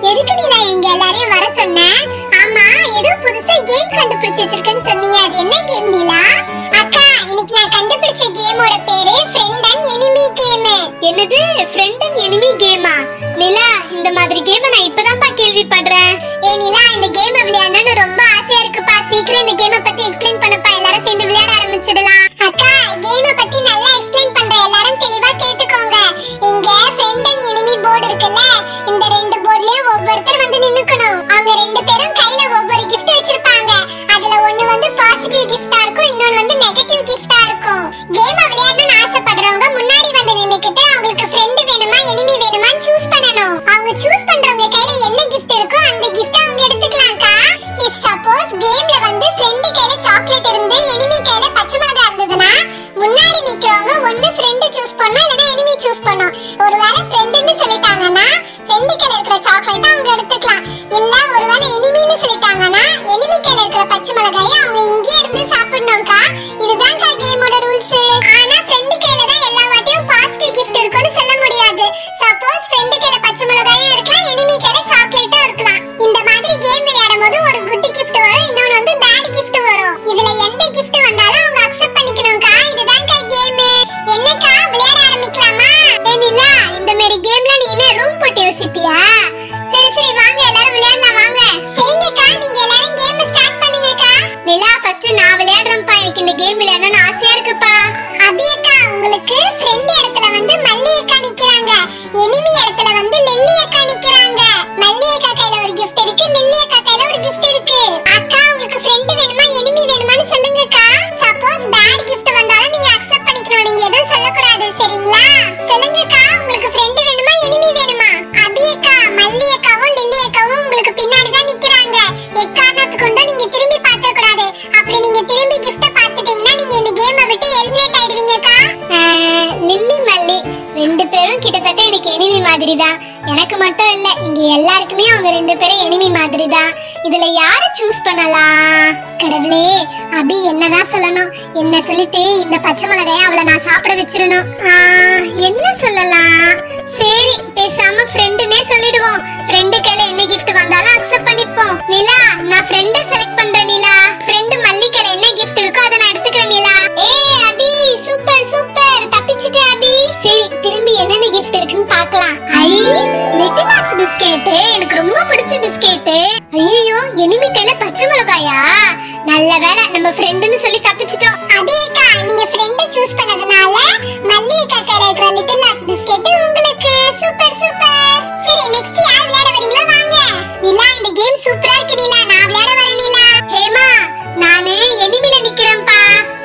எதுக்கு நீலா எங்க எல்லாரையும் வர சொன்ன ஆமா ஏதோ புதுசா கேம் கண்டுபிடிச்சு வச்சிருக்கேன்னு சொன்னீங்க அது என்ன கேம் நீலா அக்கா இன்னைக்கு நான் கண்டுபிடிச்ச கேமோட பேரு ஃப்ரெண்ட் அண்ட் எனிமி கேம் என்னது ஃப்ரெண்ட் அண்ட் எனிமி கேமா நிலா இந்த மாதிரி கேமை நான் இப்பதான்ப்பா கேள்விப்படுறேன் ஏ நிலா இந்த கேம் விளையாடணும்னு ரொம்ப ஆசையா இருக்குப்பா சீக்கிரம் இந்த கேமை பத்தி எக்ஸ்பிளைன் பண்ணப்பா எல்லாரும் சேர்ந்து விளையாட ஆரம்பிச்சிடலாம் அக்கா கேமை பத்தி நல்லா எக்ஸ்பிளைன் பண்றேன் எல்லாரும் தெளிவா கேட்டுக்கோங்க இங்க ஃப்ரெண்ட் அண்ட் எனிமி போர்டு இருக்குல்ல இந்த ரெண்டு போர்டுலயும் ஒவ்வொருத்தர் வந்து நின்னுக்கணும் அவங்க ரெண்டு பேரும் கையில ஒவ்வொரு gift வச்சிருப்பாங்க அதுல ஒண்ணு வந்து பாசிட்டிவ் கிஃப்டா இருக்கும் இன்னொன்னு வந்து நெகட்டிவ் கிஃப்டா இருக்கும் கேமை விளையாடணும்னு ஆசைப்படுறவங்க முன்னாடி வந்து நின்னுக்கிட்டு அவங்களுக்கு ஃப்ரெண்ட் வேணுமா எனிமி வேணுமான்னு சூஸ் பண்ணணும் அவங்க சூஸ் பண்றவங்க கையில என்ன gift இருக்கோ அந்த gift அவங்க எடுத்துக்கலாம்க்கா இஃப் சப்போஸ் கேம்ல வந்து ஃப்ரெண்ட் கையில சாக்லேட் இருந்து எனிமி கையில பச்சை மிளகாய் இருந்ததுன்னா முன்னாடி நிக்கிறவங்க ஒண்ணு ஃப்ரெண்ட் சூஸ் பண்ணணும் இல்லனா எனிமி சூஸ் பண்ணணும் ஒருவேளை ஃப்ரெண்ட்னு சொல்லிட்டாங்கன்னா ஃப்ரெண்ட் கையில இருக்கிற சாக்லேட் அவங்க எடுத்துக்கலாம் இல்ல ஒருவேளை எனிமின்னு சொல்லிட்டாங்கன்னா எனிமி கையில இருக்கிற பச்சை மிளகாயை அவங்க இங்கே இருந்து சாப்பிடணும்க்கா இதுதான்க்கா கேமோட ரூல்ஸ் ஆனா ஃப்ரெண்ட் கையில தான் எல்லா வாட்டியும் பாசிட்டிவ் கிஃப்ட் இருக்கும்னு சொல்ல முடியாது சப்போஸ் ஃப்ரெண்ட் கையில பச்சை மிளகாயும் இருக்கலாம் எனிமி கையில சாக்லேட்டும் இருக்கலாம் இந்த மாதிரி கேம் விளையாடும் போது ஒரு குட் கிஃப்ட் வரும் இன்னொன்னு வந்து பேட் கிஃப்ட் வரும் இதுல எந்த கிஃப்ட் வந்தாலும் அவங்க அக்செப்ட் பண்ணிக்கணும்க்கா இதுதான்க்கா கேம் என்னக்கா விளையாட ஆரம்பிக்கலாமா ஏ நிலா இந்த மாதிரி கேம்ல நீ என்ன ரூம் போட்டு யோசிப்பியா சரி சரி வாங்க எல்லாரும் விளையாடலாம் வாங்க சரிங்கக்கா நீங்க எல்லாரும் கேம் ஸ்டார்ட் பண்ணுங்கக்கா நிலா ஃபர்ஸ்ட் நான் விளையாடுறேன்ப்பா எனக்கு இந்த கேம் விளையாடணும்னு ஆசையா இருக்குப்பா அபியக்கா உங்களுக்கு ஃப்ரெண்ட் இடத்துல வந்து மல்லி அக்கா நிக்கிறாங்க எனிமி இடத்துல வந்து லில்லி அக்கா நிக்கிறாங்க மல்லி அக்கா கையில ஒரு gift இருக்கு லில்லி அக்கா கையில ஒரு gift இருக்கு அக்கா உங்களுக்கு ஃப்ரெண்ட் வேணுமா எனிமி வேணுமான்னு சொல்லுங்கக்கா சப்போஸ் பேட் gift வந்தாலும் நீங்க அக்செப்ட் பண்ணிக்கணும் நீங்க எதுவும் சொல்லக்கூடாது சரிங்களா சொல்லுங்கக்கா உங்களுக்கு ஃப்ரெண்ட் வேணுமா எனிமி வேணுமா அபியக்கா மல்லி அக்காவும் லில்லி அக்காவும் உங்களுக்கு பின்னாடி தான் நிக்கிறாங்க எக்காரணத்துக்கு கொண்டு நீங்க திரும்பி பார்க்க கூடாது அப்படி நீங்க திரும்பி gift பார்த்துட்டீங்கன்னா நீங்க இந்த கேமை விட்டு எலிமினேட் ஆயிடுவீங்கக்கா ஆஹ், லில்லி மல்லி ரெண்டு பேரும் கிட்டத்தட்ட எனக்கு எனிமி மாதிரி தான் எனக்கு மட்டும் இல்ல இங்க எல்லாருக்குமே அவங்க ரெண்டு பேரும் எனிமி மாதிரி தான் இதுல யார சூஸ் பண்ணலாம் கடவுளே அபி என்னதான் சொல்லணும் என்ன சொல்லிட்டு இந்த பச்சை மிளகாய அவளை நான் சாப்பிட வச்சிடணும் ஆஹ், என்ன சொல்லலாம் சரி பேசாம ஃப்ரெண்டுனே சொல்லிடுவோம் ஃப்ரெண்டு கையில என்ன gift வந்தாலும் அக்செப்ட் பண்ணிப்போம் நிலா நான் ஃப்ரெண்டை செலக்ட் பண்றேன் நிலா ஃப்ரெண்டு மல்லி கையில என்ன gift இருக்கோ அதை நான் எடுத்துக்கிறேன் நிலா ஏய் அபி சூப்பர் சூப்பர் தப்பிச்சிட்ட அபி சரி திரும்பி என்னென்ன gift இருக்குன்னு பார்க்கலாம் ஐ லிட்டில் ஆக்ஸ் பிஸ்கெட் எனக்கு ரொம்ப பிடிச்ச பிஸ்கெட் ஐயோ எனிமி கையில பச்சை மிளகாயா நல்ல வேளை நம்ம ஃப்ரெண்டுன்னு சொல்லி தப்பிச்சிட்டோம் அதேக்கா நீங்க ஃப்ரெண்ட் சூஸ் பண்ணதுனால மல்லி அக்கா கையில இருக்கிற லிட்டில் லாஸ் பிஸ்கெட் உங்களுக்கு சூப்பர் சூப்பர் சரி நெக்ஸ்ட் யார் விளையாட வரீங்களோ வாங்க நிலா இந்த கேம் சூப்பரா இருக்கு நிலா நான் விளையாட வரேன் நிலா ஹேமா நானே எனிமில நிக்கிறேன்ப்பா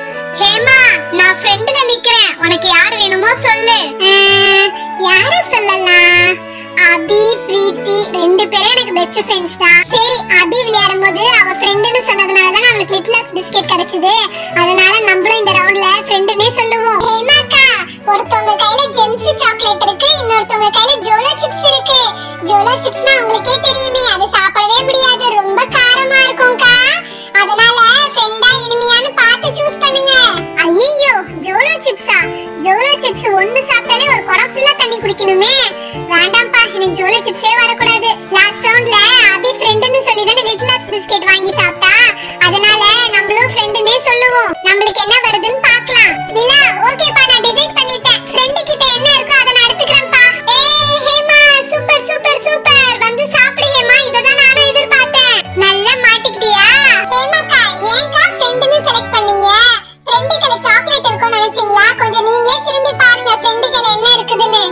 ஹேமா நான் ஃப்ரெண்டுல நிக்கிறேன் உனக்கு யார் வேணுமோ சொல்லு ஆஹ், யார சொல்லலாம் அபி பிரீத்தி ரெண்டு பேரும் எனக்கு பெஸ்ட் ஃப்ரெண்ட்ஸ் தான் சரி அபி விளையாடும் போது அவ ஃப்ரெண்டுன்னு சொன்னதுனால தான் அவளுக்கு லிட்டில் லாஸ் பிஸ்கெட் கிடைச்சது அதனால நம்மளும் இந்த ரவுண்ட்ல ஃப்ரெண்டுனே சொல்லுவோம் ஹேமாக்கா ஒருத்தவங்க கையில ஜெம்ஸ் சாக்லேட் இருக்கு இன்னொருத்தவங்க கையில ஜோலோ சிப்ஸ் இருக்கு ஜோலோ சிப்ஸ்னா உங்களுக்கே தெரியுமே அது சாப்பிடவே முடியாது ரொம்ப காரமா இருக்கும்க்கா அதனால ஃப்ரெண்டா இனிமையான்னு பார்த்து சூஸ் பண்ணுங்க ஐயோ ஜோலோ சிப்ஸா ஜோலோ சிப்ஸ் ஒன்னு சாப்பிட்டாலே ஒரு குடம் ஃபுல்லா தண்ணி குடிக்கணுமே வேண்டாம்ப்பா எனக்கு ஜோலோ சிப்ஸே வரக்கூடாது லாஸ்ட் ரவுண்ட்ல அபி ஃப்ரெண்டுன்னு சொல்லி தானே லிட்டில் லாக்ஸ் பிஸ்கெட் வாங்கி சாப்பிட்டா அதனால நம்மளும் ஃப்ரெண்டுன்னே சொல்லுவோம் நம்மளுக்கு என்ன வருதுன்னு பார்க்கலாம் நிலா ஓகேப்பா நான் டிசைட் பண்ணிட்டேன் ஃப்ரெண்டு கிட்ட என்ன இருக்கோ அதை நான் எடுத்துக்கிறேன்ப்பா ஏய் ஹேமா சூப்பர் சூப்பர் சூப்பர் வந்து சாப்பிடு ஹேமா இத தான் நானும் எதிர்பார்த்தேன் நல்லா மாட்டிக்கிட்டியா ஹேமாக்கா ஏன்க்கா ஃப்ரெண்டுன்னு செலக்ட் பண்ணீங்க ஃப்ரெண்டு கையில சாக்லேட் இருக்கும்னு நினைச்சீங்களா கொஞ்சம் நீங்களே திரும்பி பாருங்க ஃப்ரெண்டு கையில என்ன இருக்குதுன்னு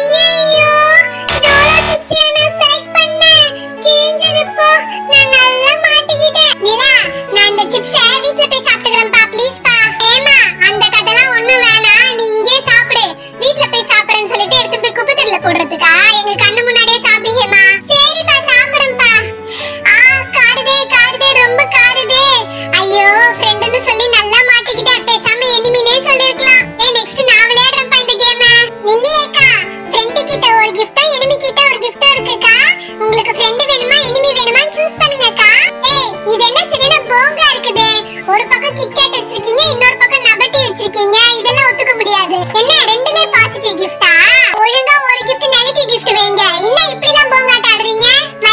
ஐயோ ஜோலோ சிப்ஸ் நான் செலக்ட் பண்ணேன் கிழிஞ்சது போ நான் நல்லா மாட்டிக்கிட்டேன் நிலா நான் இந்த சிப்ஸை வீட்ல போய் சாப்பிட்டுக்கிறேன்ப்பா ப்ளீஸ் பா ஏமா அந்த கதைலாம் ஒண்ணும் வேணாம் நீ இங்கே சாப்பிடு வீட்ல போய் சாப்பிடுறேன்னு சொல்லிட்டு எடுத்து போய் குப்பை தொட்டில போடுறதுக்கா எங்க கண்ணு முன்னாடியே சாப்பிடுங்கம்மா சரிப்பா சாப்பிடுறேன்ப்பா ஆ காடுதே காடுதே ரொம்ப காடுதே ஐயோ ஃப்ரெண்டுன்னு சொல்லி நல்லா மாட்டிக்கிட்டேன் பேசாம எனிமினே சொல்லிருக்கலாம் ஏ நெக்ஸ்ட் நான் விளையாடுறேன்ப்பா இந்த கேம் இல்லையேக்கா ஃப்ரெண்டு கிட்ட ஒரு கிஃப்டா எனிமி கிட்ட ஒரு கிஃப்டா இருக்குக்கா உங்களுக்கு ஃப்ரெண்டு வேணுமா எனிமி வேணுமான்னு சூஸ் பண்ணுங்கக்கா ஏய் இது என்ன சரியான போங்கா இருக்குது ஒரு பக்கம் கிட்கேட் வச்சிருக்கீங்க இன்னொரு பக்கம் நபட்டி வச்சிருக்கீங்க இதெல்லாம் ஒத்துக்க முடியாது என்ன ரெண்டுமே பாசிட்டிவ் கிஃப்டா ஒழுங்கா ஒரு கிஃப்ட் நெகட்டிவ் கிஃப்ட் வைங்க என்ன இப்படி எல்லாம் போங்காட்ட ஆடுறீங்க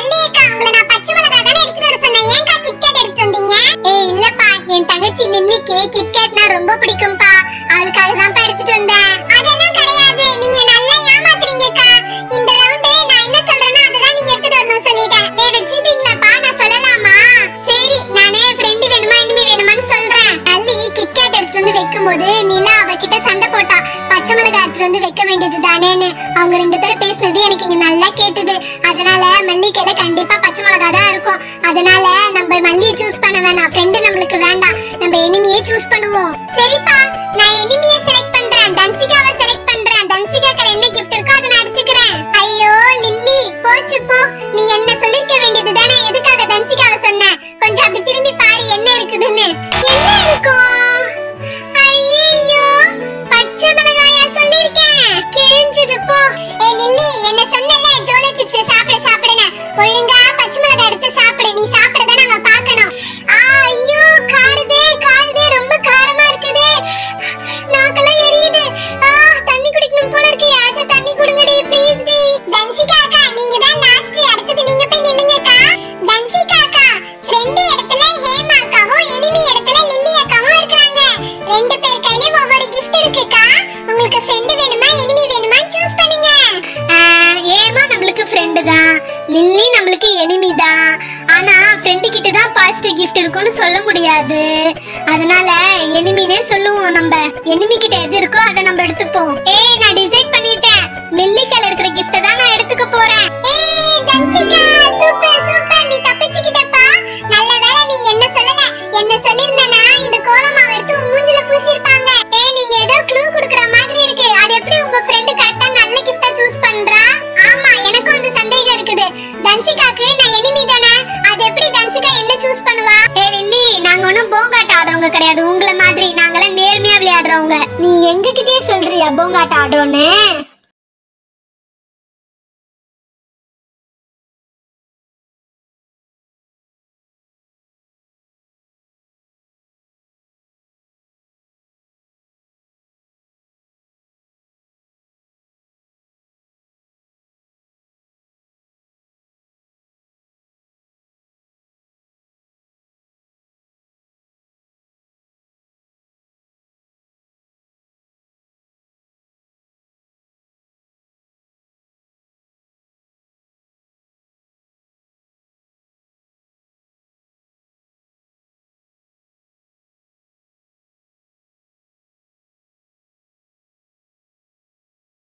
எனக்கு கிட்கேட்னா ரொம்ப பிடிக்கும்பா அவளுக்காக தான் எடுத்துட்டு வந்தேன் அதெல்லாம் கிடையாது நீங்க நல்லா ஏமாத்துறீங்கக்கா இந்த ரவுண்டு நான் என்ன சொல்றேனோ அதுதான் நீங்க எடுத்துட்டு வரணும் சொல்லிட்டேன் ஏ வச்சிட்டீங்களாப்பா நான் சொல்லலாமா சரி நானே ஃப்ரெண்டு வேணுமா இனிமே வேணுமான்னு சொல்றேன் அள்ளி கிட்கேட் எடுத்துட்டு வந்து வைக்கும்போது நிலா அவகிட்ட சண்டை போட்டா பச்சை மிளகாய் எடுத்துட்டு வந்து வைக்க வேண்டியது தானேன்னு அவங்க ரெண்டு பேரும் பேசுனது எனக்கு இங்க நல்லா கேட்டுது அதனால மல்லிகையில கண்டிப்பா பச்சை மிளகாய் தான் இருக்கும் அதனால நம்ம மல்லியை சூஸ் பண்ண வேணாம் ஃப்ரெண்டு நம்மளுக்கு வேண்டாம் நம்ம எனிமியே சூஸ் பண்ணுவோம் சரிப்பா நான் எனிமியை செலக்ட் பண்றேன் தன்சிகாவை செலக்ட் பண்றேன் தன்சிகாக்கு என்ன கிஃப்ட் இருக்கோ அதை நான் எடுத்துக்கிறேன் ஐயோ லில்லி போச்சு போ நீ என்ன சொல்லிருக்க வேண்டியது தானே எதுக்காக தன்சிகாவை சொன்ன கொஞ்சம் அப்படி திரும்பி பாரு என்ன இருக்குதுன்னு என்ன இருக்கும் ஐயோ பச்சை மிளகாயா சொல்லிருக்கேன் கிழிஞ்சது போ ஏ லில்லி என்ன சொன்னல ஜோலோ சிப்ஸ் சாப்பிட சாப்பிடுங்க ஒழுங்கா பச்சை மிளகாய் எடுத்து சாப்பிடு நீ சாப்பிடுறத நாங்க பார்க்கணும் ஆ, ஐயோ காருதே காருதே ரொம்ப காரமா இருக்குதே நாக்கெல்லாம் எரியுது ஆ தண்ணி குடிக்கணும் போல இருக்கு யாராச்சும் தண்ணி கொடுங்கடி ப்ளீஸ் டி தன்சிகா அக்கா நீங்க தான் லாஸ்ட் அடுத்தது நீங்க போய் நில்லுங்க அக்கா தன்சிகா அக்கா ஃப்ரெண்ட் இடத்துல ஹேமா அக்காவும் எனிமி இடத்துல லில்லி அக்காவும் இருக்காங்க ரெண்டு பேர் கையிலயும் ஒவ்வொரு gift இருக்குக்கா உங்களுக்கு ஃப்ரெண்ட் வேணுமா எனிமி வேணுமா சூஸ் பண்ணுங்க ஆஹ், ஏமா நம்மளுக்கு ஃப்ரெண்டு தான் லில்லி நம்மளுக்கு எனிமி தான் ஆனா ஃப்ரெண்டு கிட்ட தான் பாசிட்டிவ் கிஃப்ட் இருக்கும்னு சொல்ல முடியாது அதனால எனிமினே சொல்லுவோம் நம்ம எனிமி கிட்ட எது இருக்கோ அதை நம்ம எடுத்துப்போம் ஏய் நான் டிசைட் பண்ணிட்டேன் லில்லி கையில இருக்கிற கிஃப்ட தான் நான் எடுத்துக்க போறேன் ஏய் தன்சிகா சூப்பர் சூப்பர் நீ தப்பிச்சுக்கிட்டப்பா நல்ல வேளை நீ என்ன சொல்லல என்ன சொல்லிருந்தனா இந்த கோலமாவை எடுத்து உன் மூஞ்சில பூசிருப்பாங்க ஏய் நீங்க ஏதோ க்ளூ குடுக்குற மாதிரி இருக்கு அது எப்படி உங்க ஃப்ரெண்ட் கரெக்ட்டா நல்ல கிஃப்டா சூஸ் பண்றா ஆமா எனக்கும் அந்த சந்தேகம் இருக்குது தன்சிகாக்கு நான் எனிமி தானே அது எப்படி தன்சிகா என்ன சூஸ் பண்ணுவா ஏய் லில்லி நாங்க ஒன்றும் போங்காட்ட ஆடுறவங்க கிடையாது உங்களை மாதிரி நாங்களாம் நேர்மையா விளையாடுறவங்க நீ எங்க கிட்டயே சொல்றியா போங்காட்ட ஆடுறோன்னு